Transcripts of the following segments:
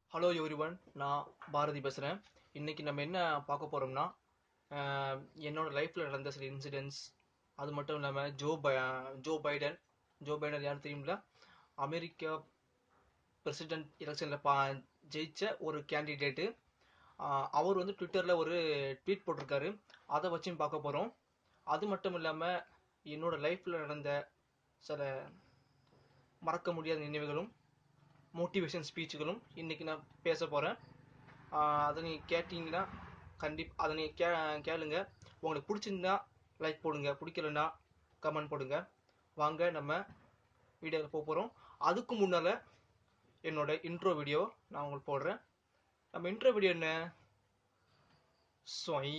hello everyone நான் பாரதி பேசுகிறேன் இன்னைக்கு நம்ம என்ன பார்க்க போகிறோம்னா என்னோட லைஃப்பில் நடந்த சில இன்சிடென்ட்ஸ் அது மட்டும் இல்லாமல் ஜோ பை ஜோ பைடன் ஜோ பைடன் யாரும் தெரியுங்களா அமெரிக்கா பிரசிடென்ட் எலெக்ஷனில் பா ஜெயிச்ச ஒரு கேண்டிடேட்டு அவர் வந்து ட்விட்டரில் ஒரு ட்வீட் போட்டிருக்காரு அதை வச்சும் பார்க்க போகிறோம் அது மட்டும் இல்லாமல் என்னோட லைஃப்பில் நடந்த சில மறக்க முடியாத நினைவுகளும் மோட்டிவேஷன் ஸ்பீச்சுகளும் இன்றைக்கி நான் பேச போகிறேன் அதை நீங்கள் கேட்டிங்கன்னா கண்டிப் அதை நீங்கள் கே கேளுங்க உங்களுக்கு பிடிச்சிருந்தா லைக் போடுங்க பிடிக்கலன்னா கமெண்ட் போடுங்க வாங்க நம்ம வீடியோவில் போக போகிறோம் அதுக்கு முன்னால் என்னோட இன்ட்ரோ வீடியோ நான் உங்களுக்கு போடுறேன் நம்ம இன்ட்ரோ வீடியோ என்ன சொய்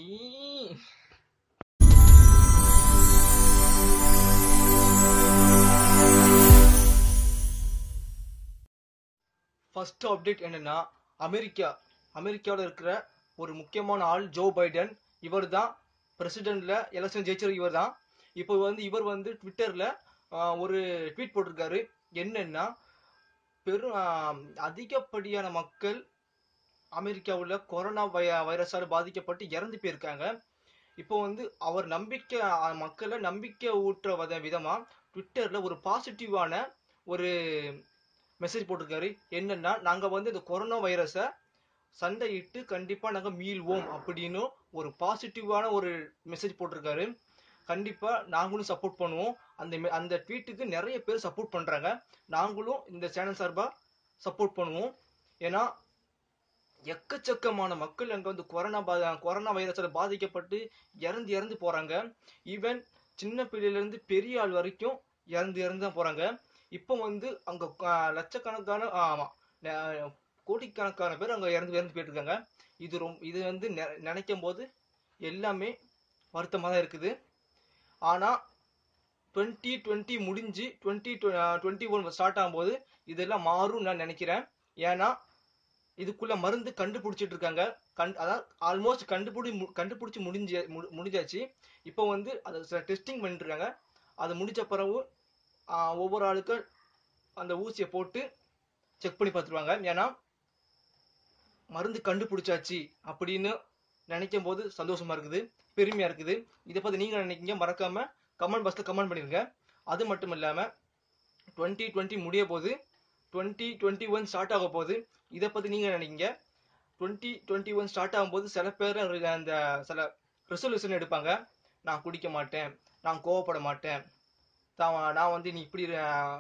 ஃபர்ஸ்ட் அப்டேட் என்னன்னா அமெரிக்கா அமெரிக்காவில் இருக்கிற ஒரு முக்கியமான ஆள் ஜோ பைடன் இவர் தான் பிரசிடென்ட்ல எலெக்ஷன் ஜெயிச்சவர் இவர் தான் இப்போ வந்து இவர் வந்து ட்விட்டர்ல ஒரு ட்வீட் போட்டிருக்காரு என்னன்னா பெரும் அதிகப்படியான மக்கள் அமெரிக்காவில் கொரோனா வை வைரஸால் பாதிக்கப்பட்டு இறந்து போயிருக்காங்க இப்போ வந்து அவர் நம்பிக்கை மக்களை நம்பிக்கை ஊற்ற வத விதமா ட்விட்டர்ல ஒரு பாசிட்டிவான ஒரு மெசேஜ் போட்டிருக்காரு என்னன்னா நாங்க வந்து இந்த கொரோனா வைரஸை சண்டையிட்டு கண்டிப்பா நாங்க மீள்வோம் அப்படின்னு ஒரு பாசிட்டிவான ஒரு மெசேஜ் போட்டிருக்காரு கண்டிப்பா நாங்களும் சப்போர்ட் பண்ணுவோம் அந்த அந்த ட்வீட்டுக்கு நிறைய பேர் சப்போர்ட் பண்றாங்க நாங்களும் இந்த சேனல் சார்பா சப்போர்ட் பண்ணுவோம் ஏன்னா எக்கச்சக்கமான மக்கள் அங்க வந்து கொரோனா பா கொரோனா வைரஸால பாதிக்கப்பட்டு இறந்து இறந்து போறாங்க ஈவன் சின்ன பிள்ளையில இருந்து பெரிய ஆள் வரைக்கும் இறந்து இறந்து தான் போறாங்க இப்போ வந்து அங்க லட்சக்கணக்கான ஆமா கோடிக்கணக்கான பேர் அங்க இறந்து இறந்து போயிட்டு இருக்காங்க இது ரொம்ப இது வந்து நினைக்கும் போது எல்லாமே வருத்தமாக தான் இருக்குது ஆனா டுவெண்ட்டி டுவெண்ட்டி முடிஞ்சு டுவெண்ட்டி டுவெண்ட்டி ஒன் ஸ்டார்ட் ஆகும்போது இதெல்லாம் மாறும் நான் நினைக்கிறேன் ஏன்னா இதுக்குள்ள மருந்து கண்டுபிடிச்சிட்டு இருக்காங்க கண் அதாவது ஆல்மோஸ்ட் கண்டுபிடி கண்டுபிடிச்சி முடிஞ்ச முடிஞ்சாச்சு இப்போ வந்து அதை சில டெஸ்டிங் பண்ணிட்டு இருக்காங்க அது முடிச்ச பிறகு ஒவ்வொரு ஆளுக்கு அந்த ஊசியை போட்டு செக் பண்ணி பார்த்துருவாங்க ஏன்னா மருந்து கண்டுபிடிச்சாச்சு அப்படின்னு நினைக்கும் போது சந்தோஷமா இருக்குது பெருமையா இருக்குது இதை பத்தி நீங்க நினைக்கீங்க மறக்காம கமெண்ட் பாக்ஸ்ல கமெண்ட் பண்ணிருங்க அது மட்டும் இல்லாம டுவெண்ட்டி டுவெண்ட்டி முடிய போது டுவெண்ட்டி டுவெண்ட்டி ஒன் ஸ்டார்ட் ஆக போகுது இதை பத்தி நீங்க நினைக்கீங்க டுவெண்ட்டி டுவெண்ட்டி ஒன் ஸ்டார்ட் ஆகும்போது சில பேர் அந்த சில ரெசல்யூஷன் எடுப்பாங்க நான் குடிக்க மாட்டேன் நான் கோவப்பட மாட்டேன் நான் வந்து நீ இப்படி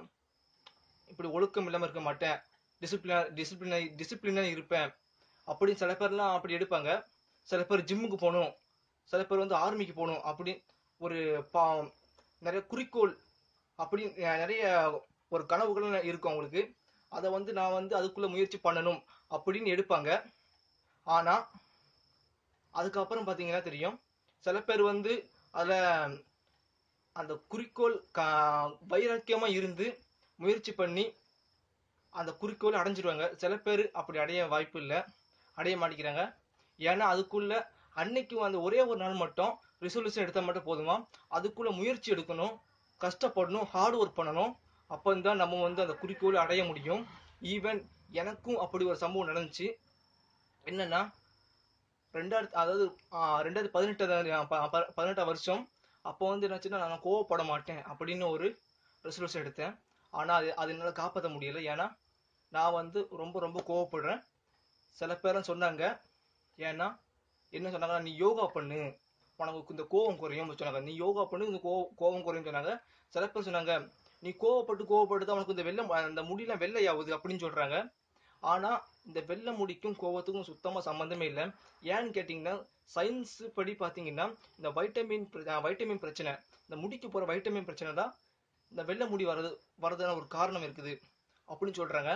இப்படி ஒழுக்கம் இல்லாமல் இருக்க மாட்டேன் டிசிப்ளினா டிசிப்ளினா டிசிப்ளினா இருப்பேன் அப்படின்னு சில பேர்லாம் அப்படி எடுப்பாங்க சில பேர் ஜிம்முக்கு போகணும் சில பேர் வந்து ஆர்மிக்கு போகணும் அப்படி ஒரு பா நிறைய குறிக்கோள் அப்படி நிறைய ஒரு கனவுகள் இருக்கும் அவங்களுக்கு அதை வந்து நான் வந்து அதுக்குள்ள முயற்சி பண்ணணும் அப்படின்னு எடுப்பாங்க ஆனா அதுக்கப்புறம் பார்த்தீங்கன்னா தெரியும் சில பேர் வந்து அதில் அந்த குறிக்கோள் வைராக்கியமா இருந்து முயற்சி பண்ணி அந்த குறிக்கோள் அடைஞ்சிருவாங்க சில பேர் அப்படி அடைய வாய்ப்பு இல்லை அடைய மாட்டேங்கிறாங்க ஏன்னா அதுக்குள்ள அன்னைக்கு அந்த ஒரே ஒரு நாள் மட்டும் ரிசல்யூஷன் எடுத்தால் மட்டும் போதுமா அதுக்குள்ள முயற்சி எடுக்கணும் கஷ்டப்படணும் ஹார்ட் ஒர்க் பண்ணணும் அப்போ தான் நம்ம வந்து அந்த குறிக்கோளை அடைய முடியும் ஈவன் எனக்கும் அப்படி ஒரு சம்பவம் நடந்துச்சு என்னன்னா ரெண்டாயிரத்தி அதாவது ரெண்டாயிரத்தி பதினெட்டு பதினெட்டாம் வருஷம் அப்போ வந்து என்னாச்சுன்னா நான் கோவப்பட மாட்டேன் அப்படின்னு ஒரு ரெசல்யூஷன் எடுத்தேன் ஆனால் அது அது என்னால் காப்பாற்ற முடியல ஏன்னா நான் வந்து ரொம்ப ரொம்ப கோவப்படுறேன் சில பேரும் சொன்னாங்க ஏன்னா என்ன சொன்னாங்க நீ யோகா பண்ணு உனக்கு இந்த கோவம் குறையும் சொன்னாங்க நீ யோகா பண்ணு இந்த கோவம் கோவம் குறையும் சொன்னாங்க சில பேர் சொன்னாங்க நீ கோவப்பட்டு கோவப்பட்டு தான் உனக்கு இந்த வெள்ளம் அந்த முடியெல்லாம் வெள்ளையாகுது அப்படின்னு சொல்றாங்க ஆனா இந்த வெள்ளை முடிக்கும் கோவத்துக்கும் சுத்தமா சம்மந்தமே இல்லை ஏன்னு கேட்டீங்கன்னா சயின்ஸ் படி பாத்தீங்கன்னா இந்த வைட்டமின் வைட்டமின் பிரச்சனை இந்த முடிக்கு போற வைட்டமின் பிரச்சனை தான் இந்த வெள்ளை முடி வர்றது வரதுன ஒரு காரணம் இருக்குது அப்படின்னு சொல்றாங்க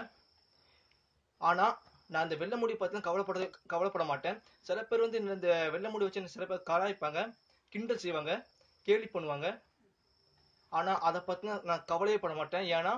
ஆனா நான் இந்த வெள்ளை முடி பார்த்து கவலைப்பட கவலைப்பட மாட்டேன் சில பேர் வந்து இந்த வெள்ளை முடி வச்சு சில பேர் கலாய்ப்பாங்க கிண்டல் செய்வாங்க கேலி பண்ணுவாங்க ஆனா அதை பத்தின நான் கவலையே பட மாட்டேன் ஏன்னா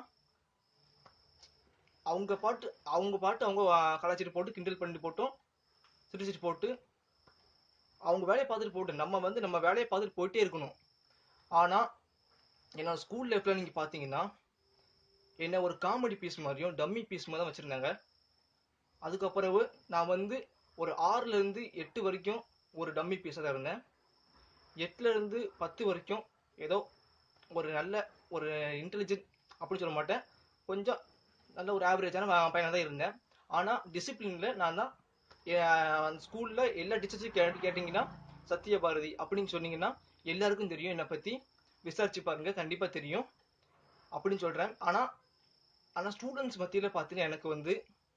அவங்க பாட்டு அவங்க பாட்டு அவங்க கலாச்சிட்டு போட்டு கிண்டல் பண்ணி போட்டோம் சிரிச்சிட்டு போட்டு அவங்க வேலையை பார்த்துட்டு போட்டு நம்ம வந்து நம்ம வேலையை பார்த்துட்டு போயிட்டே இருக்கணும் ஆனா என்னோட ஸ்கூல் லைஃப்ல நீங்க பாத்தீங்கன்னா என்ன ஒரு காமெடி பீஸ் மாதிரியும் டம்மி பீஸ் மாதிரி தான் வச்சிருந்தாங்க அதுக்கப்புறவு நான் வந்து ஒரு ஆறுல இருந்து எட்டு வரைக்கும் ஒரு டம்மி பீஸாக தான் இருந்தேன் எட்டுல இருந்து பத்து வரைக்கும் ஏதோ ஒரு நல்ல ஒரு இன்டெலிஜென்ட் அப்படின்னு சொல்ல மாட்டேன் கொஞ்சம் நல்ல ஒரு ஆவரேஜான பையனாக தான் இருந்தேன் ஆனால் டிசிப்ளினில் நான் தான் ஸ்கூலில் எல்லா டீச்சர்ஸையும் கே கேட்டிங்கன்னா சத்யபாரதி அப்படின்னு சொன்னீங்கன்னா எல்லாருக்கும் தெரியும் என்னை பற்றி விசாரிச்சு பாருங்க கண்டிப்பாக தெரியும் அப்படின்னு சொல்கிறேன் ஆனால் ஆனால் ஸ்டூடெண்ட்ஸ் மத்தியில் பார்த்தீங்கன்னா எனக்கு வந்து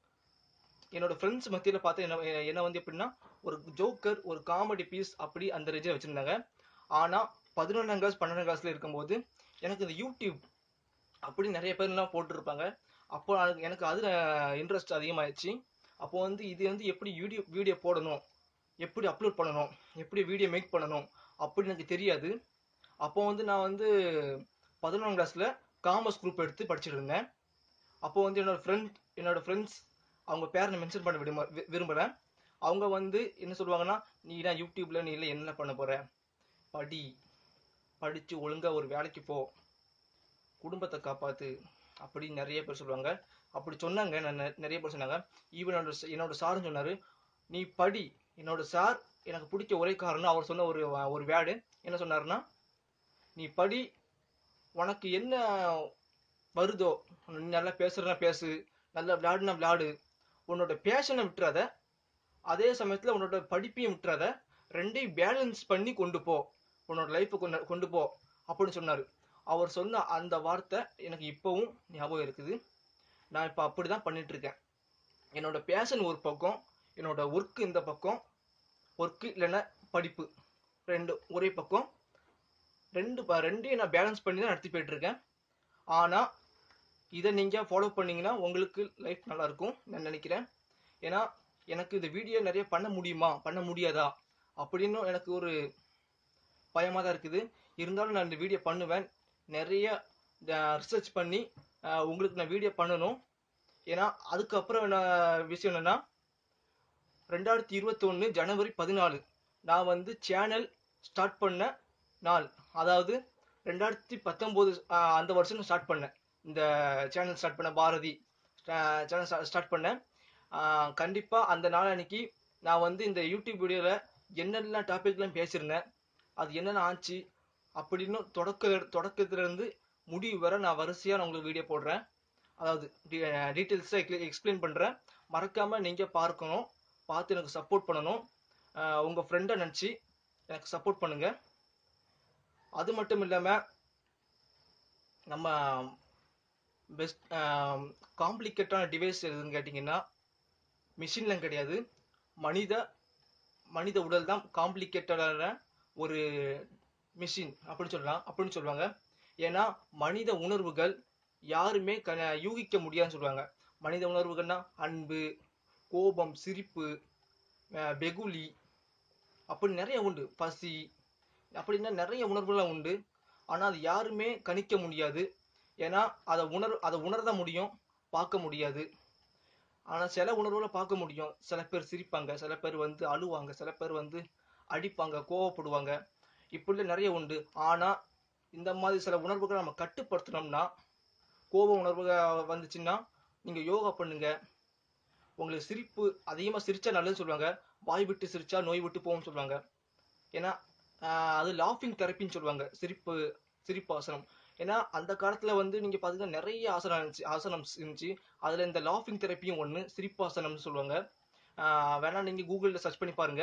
என்னோட ஃப்ரெண்ட்ஸ் மத்தியில் பார்த்து என்ன என்ன வந்து எப்படின்னா ஒரு ஜோக்கர் ஒரு காமெடி பீஸ் அப்படி அந்த ரேஞ்சில் வச்சுருந்தாங்க ஆனால் பதினொன்றாம் கிளாஸ் பன்னெண்டாம் கிளாஸில் இருக்கும்போது எனக்கு இந்த யூடியூப் அப்படி நிறைய பேர்லாம் போட்டிருப்பாங்க அப்போ அது- எனக்கு அதில் இன்ட்ரெஸ்ட் அதிகமாகிடுச்சு அப்போ வந்து இது வந்து எப்படி வீடியோ வீடியோ போடணும் எப்படி அப்லோட் பண்ணணும் எப்படி வீடியோ மேக் பண்ணணும் அப்படி எனக்கு தெரியாது அப்போ வந்து நான் வந்து பதினொன்றாம் கிளாஸில் காமர்ஸ் குரூப் எடுத்து படிச்சுட்டு இருந்தேன் அப்போ வந்து என்னோட ஃப்ரெண்ட் என்னோட ஃப்ரெண்ட்ஸ் அவங்க பேரை நான் மென்ஷன் பண்ண விரும்ப வி- விரும்புறேன் அவங்க வந்து என்ன சொல்லுவாங்கன்னா நீ தான் யூடியூப்ல நீ இல்லை என்ன பண்ண போற படி படிச்சு ஒழுங்கா ஒரு வேலைக்கு போ குடும்பத்தை காப்பாத்து அப்படி நிறைய பேர் சொல்லுவாங்க அப்படி சொன்னாங்க நான் நெ- நிறைய பேர் சொன்னாங்க ஈவன் என்னோட ச- என்னோட சாரும் சொன்னாரு நீ படி என்னோட சார் எனக்கு பிடிச்ச ஒரே காரணம் அவர் சொன்ன ஒரு ஒரு வேர்டு என்ன சொன்னாருன்னா நீ படி உனக்கு என்ன வருதோ நீ நல்லா பேசுறனா பேசு நல்லா விளையாடுனா விளையாடு உன்னோட பேஷனை விட்டுறாத அதே சமயத்துல உன்னோட படிப்பையும் விட்டுறாத ரெண்டையும் பேலன்ஸ் பண்ணி கொண்டு போ உன்னோட லைஃப்பை கொண்டு கொண்டு போ அப்படின்னு சொன்னாரு அவர் சொன்ன அந்த வார்த்தை எனக்கு இப்பவும் ஞாபகம் இருக்குது நான் இப்போ அப்படிதான் பண்ணிட்டு இருக்கேன் என்னோட பேஷன் ஒரு பக்கம் என்னோட ஒர்க் இந்த பக்கம் ஒர்க்கு இல்லைன்னா படிப்பு ரெண்டு ஒரே பக்கம் ரெண்டு ப- ரெண்டையும் நான் பேலன்ஸ் பண்ணி தான் நடத்தி போயிட்டு இருக்கேன் ஆனா இதை நீங்க ஃபாலோ பண்ணீங்கன்னா உங்களுக்கு லைஃப் நல்லா இருக்கும் நான் நினைக்கிறேன் ஏன்னா எனக்கு இந்த வீடியோ நிறைய பண்ண முடியுமா பண்ண முடியாதா அப்படின்னு எனக்கு ஒரு பயமா தான் இருக்குது இருந்தாலும் நான் இந்த வீடியோ பண்ணுவேன் நிறைய ரிசர்ச் பண்ணி அஹ், உங்களுக்கு நான் வீடியோ பண்ணணும் ஏன்னா அதுக்கப்புறம் என்ன விஷயம் என்னன்னா ரெண்டாயிரத்தி இருபத்தொன்னு ஜனவரி பதினாலு நான் வந்து சேனல் ஸ்டார்ட் பண்ண நாள் அதாவது ரெண்டாயிரத்தி பத்தொம்போது அந்த வருஷம் ஸ்டார்ட் பண்ணேன் இந்த சேனல் ஸ்டார்ட் பண்ண பாரதி சேனல் ஸ்டார்ட் பண்ணேன் ஆஹ் கண்டிப்பா அந்த நாள் அன்னைக்கு நான் வந்து இந்த யூடியூப் வீடியோல என்னெல்லாம் டாபிக்லாம் பேசியிருந்தேன் அது என்னென்ன ஆச்சு அப்படின்னு தொடக்க தொடக்கத்துல இருந்து முடிவு வரை நான் வரிசையா நான் உங்களுக்கு வீடியோ போடுறேன் அதாவது டீட்டெயில்ஸாக எக்ஸ்பிளைன் பண்றேன் மறக்காம நீங்க பார்க்கணும் பார்த்து எனக்கு சப்போர்ட் பண்ணணும் ஆஹ் உங்க ஃப்ரெண்டை நினச்சி எனக்கு சப்போர்ட் பண்ணுங்க அது மட்டும் இல்லாம நம்ம பெஸ்ட் காம்ப்ளிகேட்டான டிவைஸ் எதுன்னு கேட்டிங்கன்னா மிஷின்லாம் கிடையாது மனித மனித உடல் தான் காம்ப்ளிகேட்டடான ஒரு மிஷின் அப்படின்னு சொல்லலாம் அப்படின்னு சொல்லுவாங்க ஏன்னா மனித உணர்வுகள் யாருமே க யூகிக்க முடியாதுன்னு சொல்லுவாங்க மனித உணர்வுகள்னா அன்பு கோபம் சிரிப்பு அஹ் வெகுளி அப்படி நிறைய உண்டு பசி அப்படின்னா நிறைய உணர்வுகள்லாம் உண்டு ஆனா அது யாருமே கணிக்க முடியாது ஏன்னா அதை உணர் அதை உணரதான் முடியும் பார்க்க முடியாது ஆனா சில உணர்வுகளை பார்க்க முடியும் சில பேர் சிரிப்பாங்க சில பேர் வந்து அழுவாங்க சில பேர் வந்து அடிப்பாங்க கோவப்படுவாங்க இப்படி நிறைய உண்டு ஆனா இந்த மாதிரி சில உணர்வுகளை நம்ம கட்டுப்படுத்தினோம்னா கோப உணர்வு வந்துச்சுன்னா நீங்க யோகா பண்ணுங்க உங்களுக்கு சிரிப்பு அதிகமா சிரிச்சா நல்லதுன்னு சொல்லுவாங்க வாய் விட்டு சிரிச்சா நோய் விட்டு போகும்னு சொல்லுவாங்க ஏன்னா ஆஹ் அது லாஃபிங் தெரப்பின்னு சொல்லுவாங்க சிரிப்பு சிரிப்பு ஆசனம் ஏன்னா அந்த காலத்துல வந்து நீங்க பாத்தீங்கன்னா நிறைய ஆசனம் இருந்துச்சு ஆசனம் இருந்துச்சு அதுல இந்த லாஃபிங் தெரப்பியும் ஒண்ணு சிரிப்பு ஆசனம்னு சொல்லுவாங்க ஆஹ் வேணா நீங்க கூகுள்ல சர்ச் பண்ணி பாருங்க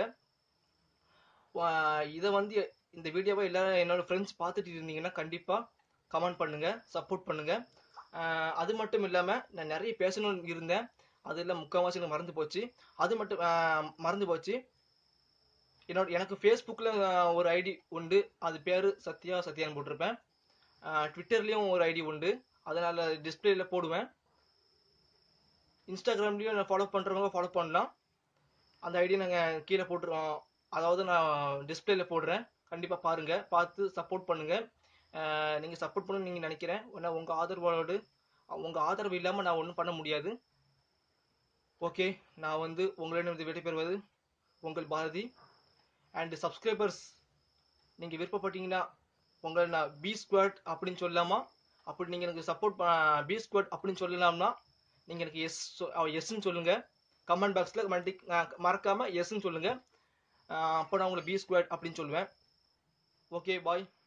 ஆஹ் இதை வந்து இந்த வீடியோவை எல்லாரும் என்னோட ஃப்ரெண்ட்ஸ் பார்த்துட்டு இருந்தீங்கன்னா கண்டிப்பா கமெண்ட் பண்ணுங்க சப்போர்ட் பண்ணுங்க ஆஹ் அது மட்டும் இல்லாம நான் நிறைய பேசணும்னு இருந்தேன் அது எல்லாம் முக்கால்வாசி எனக்கு மறந்து போச்சு அது மட்டும் ஆஹ் மறந்து போச்சு என்னோட எனக்கு ஃபேஸ்புக்கில் ஒரு ஐடி உண்டு அது பேர் சத்யா சத்யான்னு போட்டிருப்பேன் ட்விட்டர்லேயும் ஒரு ஐடி உண்டு அதனால டிஸ்பிளேல போடுவேன் இன்ஸ்டாகிராம்லேயும் நான் ஃபாலோ பண்ணுறவங்க ஃபாலோ பண்ணலாம் அந்த ஐடி நாங்கள் கீழே போட்டுருவோம் அதாவது நான் டிஸ்பிளேல போடுறேன் கண்டிப்பாக பாருங்கள் பார்த்து சப்போர்ட் பண்ணுங்கள் நீங்கள் சப்போர்ட் பண்ணணும்னு நீங்கள் நினைக்கிறேன் ஏன்னா உங்கள் ஆதரவோடு உங்கள் ஆதரவு இல்லாமல் நான் ஒன்றும் பண்ண முடியாது ஓகே நான் வந்து உங்களிடம் விடைபெறுவது உங்கள் பாரதி அண்ட் சப்ஸ்கிரைபர்ஸ் நீங்கள் விருப்பப்பட்டீங்கன்னா உங்களை நான் பி ஸ்குவாட் அப்படின்னு சொல்லலாமா அப்படி நீங்கள் எனக்கு சப்போர்ட் பி ஸ்குவாட் அப்படின்னு சொல்லலாம்னா நீங்கள் எனக்கு எஸ் எஸ்ன்னு சொல்லுங்கள் கமெண்ட் பாக்ஸில் மல்டி மறக்காமல் எஸ்ன்னு சொல்லுங்கள் அப்போ நான் உங்களுக்கு பி ஸ்கொயர் அப்படின்னு சொல்லுவேன் ஓகே பாய்